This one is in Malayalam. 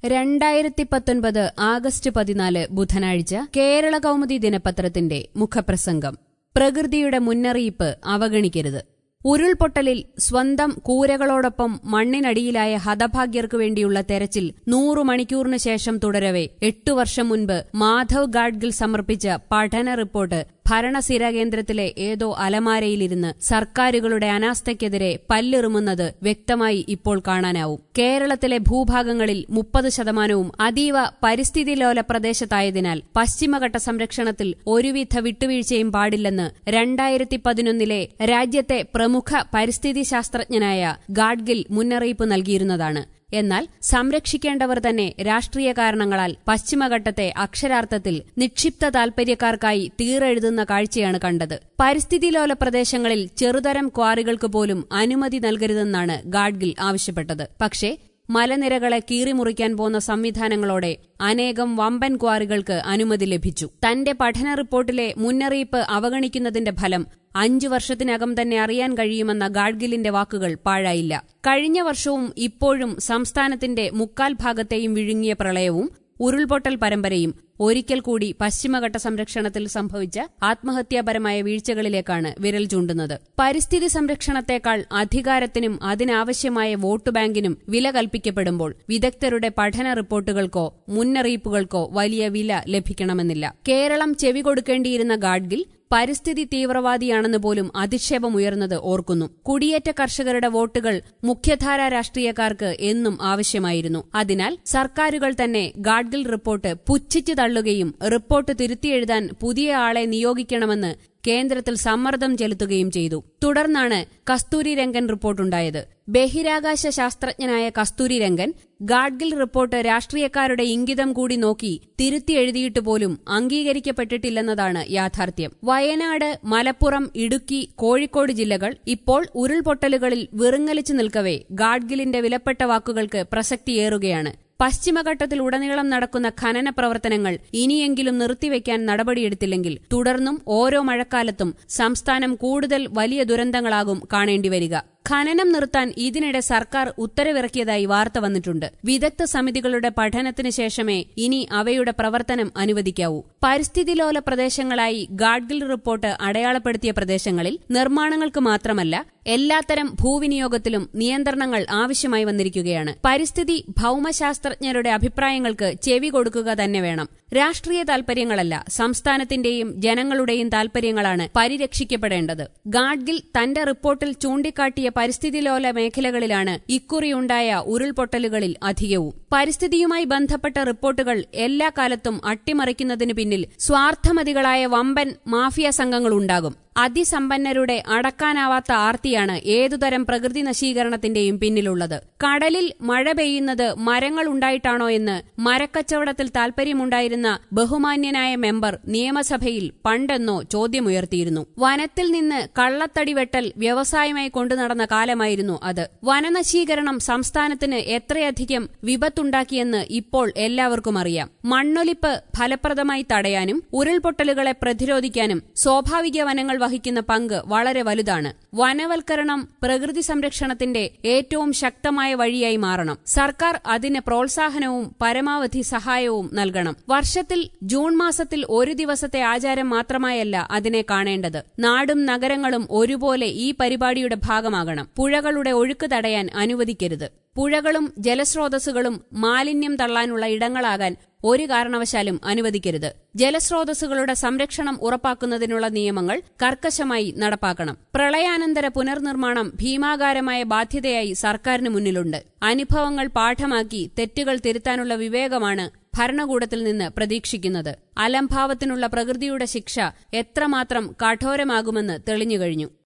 രണ്ടായിരത്തി പത്തൊൻപത് ആഗസ്റ്റ് പതിനാല് ബുധനാഴ്ച കേരള കൗമുദി ദിനപത്രത്തിന്റെ മുഖപ്രസംഗം പ്രകൃതിയുടെ മുന്നറിയിപ്പ് അവഗണിക്കരുത് ഉരുൾപൊട്ടലിൽ സ്വന്തം കൂരകളോടൊപ്പം മണ്ണിനടിയിലായ ഹതഭാഗ്യർക്കു വേണ്ടിയുള്ള തെരച്ചിൽ നൂറു മണിക്കൂറിനു ശേഷം തുടരവെ എട്ടു വർഷം മുൻപ് മാധവ് ഗാഡ്ഗിൽ സമർപ്പിച്ച പഠന റിപ്പോർട്ട് ഭരണസിര കേന്ദ്രത്തിലെ ഏതോ അലമാരയിലിരുന്ന് സർക്കാരുകളുടെ അനാസ്ഥയ്ക്കെതിരെ പല്ലിറുമുന്നത് വ്യക്തമായി ഇപ്പോൾ കാണാനാവും കേരളത്തിലെ ഭൂഭാഗങ്ങളിൽ മുപ്പത് ശതമാനവും അതീവ പരിസ്ഥിതിലോല പ്രദേശത്തായതിനാൽ പശ്ചിമഘട്ട സംരക്ഷണത്തിൽ ഒരുവിധ വിട്ടുവീഴ്ചയും പാടില്ലെന്ന് രണ്ടായിരത്തി പതിനൊന്നിലെ രാജ്യത്തെ പ്രമുഖ പരിസ്ഥിതി ശാസ്ത്രജ്ഞനായ ഗാഡ്ഗിൽ മുന്നറിയിപ്പ് നൽകിയിരുന്നതാണ് എന്നാൽ സംരക്ഷിക്കേണ്ടവർ തന്നെ രാഷ്ട്രീയ കാരണങ്ങളാൽ പശ്ചിമഘട്ടത്തെ അക്ഷരാർത്ഥത്തിൽ നിക്ഷിപ്ത താൽപര്യക്കാർക്കായി തീറെഴുതുന്ന കാഴ്ചയാണ് കണ്ടത് പരിസ്ഥിതിലോല പ്രദേശങ്ങളിൽ ചെറുതരം ക്വാറികൾക്ക് പോലും അനുമതി നൽകരുതെന്നാണ് ഗാഡ്ഗിൽ ആവശ്യപ്പെട്ടത് പക്ഷേ മലനിരകളെ കീറിമുറിക്കാൻ പോന്ന സംവിധാനങ്ങളോടെ അനേകം വമ്പൻ ക്വാറികൾക്ക് അനുമതി ലഭിച്ചു തന്റെ പഠന റിപ്പോർട്ടിലെ മുന്നറിയിപ്പ് അവഗണിക്കുന്നതിന്റെ ഫലം അഞ്ചു വർഷത്തിനകം തന്നെ അറിയാൻ കഴിയുമെന്ന ഗാഡ്ഗിലിന്റെ വാക്കുകൾ പാഴായില്ല കഴിഞ്ഞ വർഷവും ഇപ്പോഴും സംസ്ഥാനത്തിന്റെ മുക്കാൽ ഭാഗത്തെയും വിഴുങ്ങിയ പ്രളയവും ഉരുൾപൊട്ടൽ പരമ്പരയും ഒരിക്കൽ കൂടി പശ്ചിമഘട്ട സംരക്ഷണത്തിൽ സംഭവിച്ച ആത്മഹത്യാപരമായ വീഴ്ചകളിലേക്കാണ് വിരൽ ചൂണ്ടുന്നത് പരിസ്ഥിതി സംരക്ഷണത്തെക്കാൾ അധികാരത്തിനും അതിനാവശ്യമായ വോട്ട് ബാങ്കിനും വില കൽപ്പിക്കപ്പെടുമ്പോൾ വിദഗ്ധരുടെ പഠന റിപ്പോർട്ടുകൾക്കോ മുന്നറിയിപ്പുകൾക്കോ വലിയ വില ലഭിക്കണമെന്നില്ല കേരളം ചെവി കൊടുക്കേണ്ടിയിരുന്ന ഗാഡ്ഗിൽ പരിസ്ഥിതി തീവ്രവാദിയാണെന്ന് പോലും അധിക്ഷേപമുയർന്നത് ഓർക്കുന്നു കുടിയേറ്റ കർഷകരുടെ വോട്ടുകൾ മുഖ്യധാരാ രാഷ്ട്രീയക്കാർക്ക് എന്നും ആവശ്യമായിരുന്നു അതിനാൽ സർക്കാരുകൾ തന്നെ ഗാഡ്ഗിൽ റിപ്പോർട്ട് പുച്ഛിച്ചു തള്ളുകയും റിപ്പോർട്ട് തിരുത്തിയെഴുതാൻ പുതിയ ആളെ നിയോഗിക്കണമെന്ന് കേന്ദ്രത്തിൽ സമ്മർദ്ദം ചെലുത്തുകയും ചെയ്തു തുടർന്നാണ് കസ്തൂരി രംഗൻ റിപ്പോർട്ടുണ്ടായത് ബഹിരാകാശ ശാസ്ത്രജ്ഞനായ കസ്തൂരി രംഗൻ ഗാഡ്ഗിൽ റിപ്പോർട്ട് രാഷ്ട്രീയക്കാരുടെ ഇംഗിതം കൂടി നോക്കി തിരുത്തി എഴുതിയിട്ട് പോലും അംഗീകരിക്കപ്പെട്ടിട്ടില്ലെന്നതാണ് യാഥാർത്ഥ്യം വയനാട് മലപ്പുറം ഇടുക്കി കോഴിക്കോട് ജില്ലകൾ ഇപ്പോൾ ഉരുൾപൊട്ടലുകളിൽ വിറുങ്ങലിച്ചു നിൽക്കവേ ഗാഡ്ഗിലിന്റെ വിലപ്പെട്ട വാക്കുകൾക്ക് പ്രസക്തിയേറുകയാണ് പശ്ചിമഘട്ടത്തിൽ ഉടനീളം നടക്കുന്ന ഖനന പ്രവർത്തനങ്ങൾ ഇനിയെങ്കിലും നിർത്തിവെക്കാൻ നടപടിയെടുത്തില്ലെങ്കിൽ തുടർന്നും ഓരോ മഴക്കാലത്തും സംസ്ഥാനം കൂടുതൽ വലിയ ദുരന്തങ്ങളാകും കാണേണ്ടിവരിക ഖനനം നിർത്താൻ ഇതിനിടെ സർക്കാർ ഉത്തരവിറക്കിയതായി വാർത്ത വന്നിട്ടുണ്ട് വിദഗ്ധ സമിതികളുടെ പഠനത്തിന് ശേഷമേ ഇനി അവയുടെ പ്രവർത്തനം അനുവദിക്കാവൂ പരിസ്ഥിതിലോല പ്രദേശങ്ങളായി ഗാഡ്ഗിൽ റിപ്പോർട്ട് അടയാളപ്പെടുത്തിയ പ്രദേശങ്ങളിൽ നിർമ്മാണങ്ങൾക്ക് മാത്രമല്ല എല്ലാത്തരം ഭൂവിനിയോഗത്തിലും നിയന്ത്രണങ്ങൾ ആവശ്യമായി വന്നിരിക്കുകയാണ് പരിസ്ഥിതി ഭൌമശാസ്ത്രജ്ഞരുടെ അഭിപ്രായങ്ങൾക്ക് ചെവി കൊടുക്കുക തന്നെ വേണം രാഷ്ട്രീയ താൽപര്യങ്ങളല്ല സംസ്ഥാനത്തിന്റെയും ജനങ്ങളുടെയും താൽപര്യങ്ങളാണ് പരിരക്ഷിക്കപ്പെടേണ്ടത് ഗാഡ്ഗിൽ തന്റെ റിപ്പോർട്ടിൽ ചൂണ്ടിക്കാട്ടിയ പരിസ്ഥിതിലോല മേഖലകളിലാണ് ഇക്കുറിയുണ്ടായ ഉരുൾപൊട്ടലുകളിൽ അധികവും പരിസ്ഥിതിയുമായി ബന്ധപ്പെട്ട റിപ്പോർട്ടുകൾ എല്ലാ കാലത്തും അട്ടിമറിക്കുന്നതിനു പിന്നിൽ സ്വാർത്ഥമതികളായ വമ്പൻ മാഫിയ സംഘങ്ങളുണ്ടാകും അതിസമ്പന്നരുടെ അടക്കാനാവാത്ത ആർത്തിയാണ് ഏതുതരം പ്രകൃതി നശീകരണത്തിന്റെയും പിന്നിലുള്ളത് കടലിൽ മഴ പെയ്യുന്നത് മരങ്ങൾ ഉണ്ടായിട്ടാണോ എന്ന് മരക്കച്ചവടത്തിൽ താൽപര്യമുണ്ടായിരുന്ന ബഹുമാന്യനായ മെമ്പർ നിയമസഭയിൽ പണ്ടെന്നോ ചോദ്യമുയർത്തിയിരുന്നു വനത്തിൽ നിന്ന് കള്ളത്തടി വെട്ടൽ വ്യവസായമായി കൊണ്ടുനടന്ന കാലമായിരുന്നു അത് വനനശീകരണം സംസ്ഥാനത്തിന് എത്രയധികം വിപത്തുണ്ടാക്കിയെന്ന് ഇപ്പോൾ എല്ലാവർക്കും അറിയാം മണ്ണൊലിപ്പ് ഫലപ്രദമായി തടയാനും ഉരുൾപൊട്ടലുകളെ പ്രതിരോധിക്കാനും സ്വാഭാവിക വനങ്ങൾ വഹിക്കുന്ന പങ്ക് വളരെ വലുതാണ് വനവൽക്കരണം പ്രകൃതി സംരക്ഷണത്തിന്റെ ഏറ്റവും ശക്തമായ വഴിയായി മാറണം സർക്കാർ അതിന് പ്രോത്സാഹനവും പരമാവധി സഹായവും നൽകണം വർഷത്തിൽ ജൂൺ മാസത്തിൽ ഒരു ദിവസത്തെ ആചാരം മാത്രമായല്ല അതിനെ കാണേണ്ടത് നാടും നഗരങ്ങളും ഒരുപോലെ ഈ പരിപാടിയുടെ ഭാഗമാകണം പുഴകളുടെ ഒഴുക്ക് തടയാൻ അനുവദിക്കരുത് പുഴകളും ജലസ്രോതസ്സുകളും മാലിന്യം തള്ളാനുള്ള ഇടങ്ങളാകാൻ ഒരു കാരണവശാലും അനുവദിക്കരുത് ജലസ്രോതസ്സുകളുടെ സംരക്ഷണം ഉറപ്പാക്കുന്നതിനുള്ള നിയമങ്ങൾ കർക്കശമായി നടപ്പാക്കണം പ്രളയാനന്തര പുനർനിർമ്മാണം ഭീമാകാരമായ ബാധ്യതയായി സർക്കാരിന് മുന്നിലുണ്ട് അനുഭവങ്ങൾ പാഠമാക്കി തെറ്റുകൾ തിരുത്താനുള്ള വിവേകമാണ് ഭരണകൂടത്തിൽ നിന്ന് പ്രതീക്ഷിക്കുന്നത് അലംഭാവത്തിനുള്ള പ്രകൃതിയുടെ ശിക്ഷ എത്രമാത്രം കഠോരമാകുമെന്ന് തെളിഞ്ഞുകഴിഞ്ഞു